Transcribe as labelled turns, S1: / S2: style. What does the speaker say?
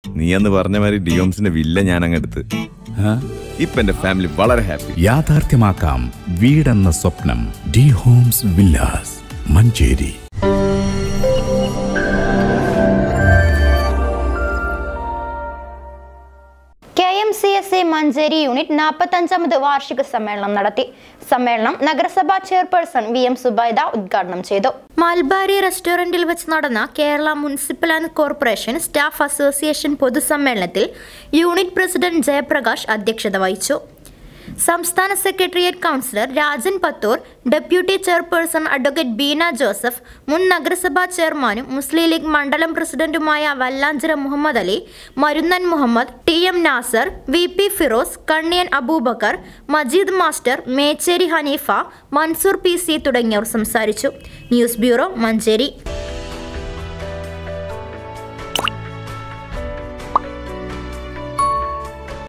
S1: നീ അന്ന് പറഞ്ഞ മാതിരി ഡിയോംസിന്റെ വില്ല ഞാൻ അങ്ങെടുത്ത് ഇപ്പൊ എന്റെ ഫാമിലി വളരെ ഹാപ്പി
S2: യാഥാർത്ഥ്യമാക്കാം വീടെന്ന സ്വപ്നം D homes villas Manjeri
S3: K M C S A Manjeri unit നാൽപ്പത്തഞ്ചാമത് വാർഷിക സമ്മേളനം നടത്തി സമ്മേളനം നഗരസഭാ ചെയർപേഴ്സൺ വി എം സുബൈദ ഉദ്ഘാടനം ചെയ്തു മൽബാരി റെസ്റ്റോറന്റിൽ വെച്ച് നടന്ന Kerala municipal and corporation staff association പൊതുസമ്മേളനത്തിൽ യൂണിറ്റ് പ്രസിഡന്റ് ജയപ്രകാശ് അധ്യക്ഷത വഹിച്ചു സംസ്ഥാന secretariat councillor Rajan Pathur deputy chairperson advocate Beena Joseph മുൻ നഗരസഭാ ചെയർമാനും മുസ്ലിം ലീഗ് മണ്ഡലം പ്രസിഡന്റുമായ Vallanchira Muhammad Ali Marunnan Muhammad T M Nasar V P Firoz Kanniyan Abubakar Majeed master Mecheri Haneefa Mansoor P C തുടങ്ങിയവർ സംസാരിച്ചു ന്യൂസ് ബ്യൂറോ മഞ്ചേരി